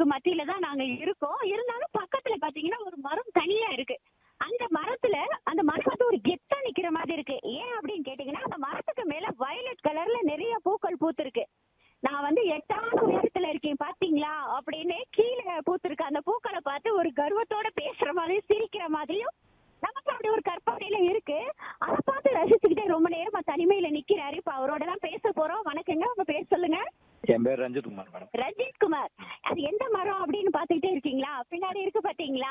மரங்களுக்கு மத்தியில தான் நாங்க இருக்கோம் இருந்தாலும் பக்கத்துல பாத்தீங்கன்னா ஒரு மரம் தனியா இருக்கு அந்த மரத்துல அந்த மரம் வந்து ஒரு கெத்தா நிக்கிற மாதிரி இருக்கு ஏன் அப்படின்னு கேட்டீங்கன்னா அந்த மரத்துக்கு மேல வயலட் கலர்ல நிறைய பூக்கள் பூத்திருக்கு நான் வந்து எட்டாவது உயரத்துல இருக்கேன் பாத்தீங்களா அப்படின்னு கீழே பூத்திருக்கு அந்த பூக்களை பார்த்து ஒரு கர்வத்தோட பேசுற மாதிரியும் சிரிக்கிற மாதிரியும் நமக்கு அப்படி ஒரு கற்பனையில இருக்கு அதை பார்த்து ரசிச்சுக்கிட்டே ரொம்ப நேரமா தனிமையில நிக்கிறாரு இப்ப அவரோட தான் பேச போறோம் வணக்கங்க உங்க பேர் சொல்லுங்க என் பேர் ரஞ்சித் குமார் மேடம் ரஞ்சித் குமார் அது எந்த மரம் அப்படின்னு பாத்துக்கிட்டே இருக்கீங்களா பின்னாடி இருக்கு பாத்தீங்களா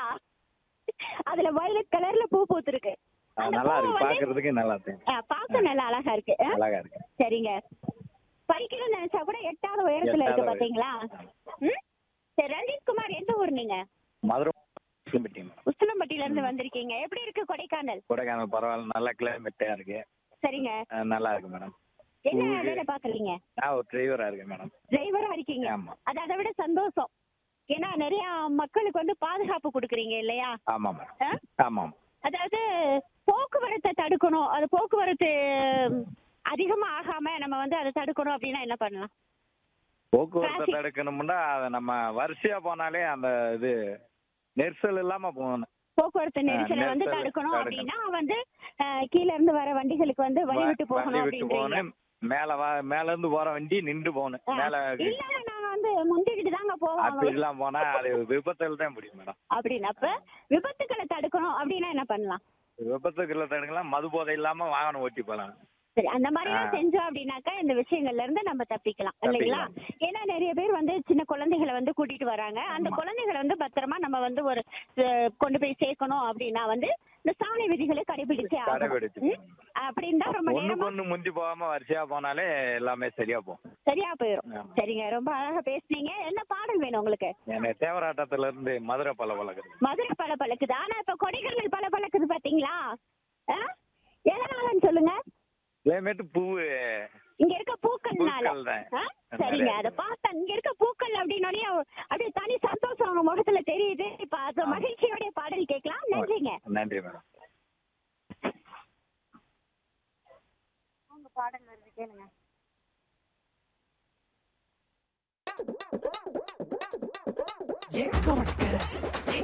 அதுல வயலட் கலர்ல பூ பூத்திருக்கு ஆ, அந்த நல்லா பூ இருக்கு வந்து, பாக்குறதுக்கு நல்லா இருக்கு ஆ, பார்க்க நல்லா அழகா இருக்கு ஆ? அழகா இருக்கு சரிங்க படிக்கணும்னு நினைச்சா கூட எட்டாவது உயரத்துல இருக்கு எட்டாவது பாத்தீங்களா ம்? சரி ரஞ்சித் குமார் எந்த ஊர் நீங்க மதுரை முஸ்லிம்பட்டி மேடம் உசிலம்பட்டியில இருந்து வந்திருக்கீங்க எப்படி இருக்கு கொடைக்கானல் கொடைக்கானல் பரவாயில்ல நல்ல கிளைமேட்டா இருக்கு சரிங்க ஆ, நல்லா இருக்கு மேடம் என்ன உங்களுக்கு- வேலை பாக்குறீங்க நான் ஒரு டிரைவரா இருக்கேன் மேடம் டிரைவரா இருக்கீங்க ஆமா அது அதை விட சந்தோஷம் ஏன்னா நிறைய மக்களுக்கு வந்து பாதுகாப்பு கொடுக்குறீங்க இல்லையா ஆமா மேடம் ஆ? ஆமாம் அதாவது போக்குவரத்தை தடுக்கணும் அது போக்குவரத்து ம், அதிகமா ஆகாம நம்ம வந்து அதை தடுக்கணும் அப்படின்னா என்ன பண்ணலாம் போக்குவரத்தை Traffic. தடுக்கணும்னா அதை நம்ம வரிசையா போனாலே அந்த இது நெரிசல் இல்லாம போகணும் போக்குவரத்து ஆ, நெரிசலை வந்து நெரிசல் தடுக்கணும் தடுக்கணும். அப்படின்னா வந்து அஹ், கீழ இருந்து வர வண்டிகளுக்கு வந்து வழி விட்டு வ- போகணும் வழி விட்டு அப்படின்றீங்க போகணும் மேல வ- மேல இருந்து போற வண்டி நின்று போகணும் ஆ. மேல இல்ல நாங்க வந்து முந்திக்கிட்டு தாங்க போவோம் அப்படிலாம் போனா அது விபத்தில் தான் முடியும் மேடம் அப்படின்னப்ப விபத்துக்களை தடுக்கணும் அப்படின்னா என்ன பண்ணலாம் விபத்துக்குள்ள தடுக்கலாம் மது போதை இல்லாம வாகனம் ஓட்டி போலாம் சரி அந்த மாதிரி எல்லாம் ஆ. செஞ்சோம் அப்படின்னாக்கா இந்த விஷயங்கள்ல இருந்து நம்ம தப்பிக்கலாம் இல்லைங்களா ஏன்னா நிறைய பேர் வந்து சின்ன குழந்தைகளை வந்து கூட்டிட்டு வராங்க அந்த ஆமா. குழந்தைகளை வந்து பத்திரமா நம்ம வந்து ஒரு அஹ், கொண்டு போய் சேர்க்கணும் அப்படின்னா வந்து இந்த சாலை விதிகளை கடைபிடிச்சே ஆகணும் கடைபிடிச்சு ம்? அப்படின்னு தான் ரொம்ப ஒண்ணுக்கு நேரமா ஒண்ணு முந்தி போகாம வரிசையா போனாலே எல்லாமே சரியா போகும் சரியா போயிடும் ஆமா. சரிங்க ரொம்ப அழகா பேசுனீங்க என்ன பாடல் வேணும் உங்களுக்கு எனக்கு தேவராட்டத்துல இருந்து மதுரை பல பழகுது மதுரை பல பழக்குது ஆனா இப்ப கொடைக்கானல் பல பழக்குது பாத்தீங்களா ஆ? எதனாலன்னு சொல்லுங்க கிளைமேட் பூ இங்க இருக்க பூக்கள்னால பூக்கள் தான். ஆ? சரிங்க நிறைய அத பார்த்தா இங்க இருக்க பூக்கள் அப்படின்னோடனே அப்படியே தனி சந்தோஷம் அவங்க முகத்துல தெரியுது இப்ப அது ஆமா. மகிழ்ச்சியோட பாடல் கேட்கலாம் நன்றிங்க நன்றி மேடம் அவங்க பாடல் வருது கேளுங்க எங்க உனக்கு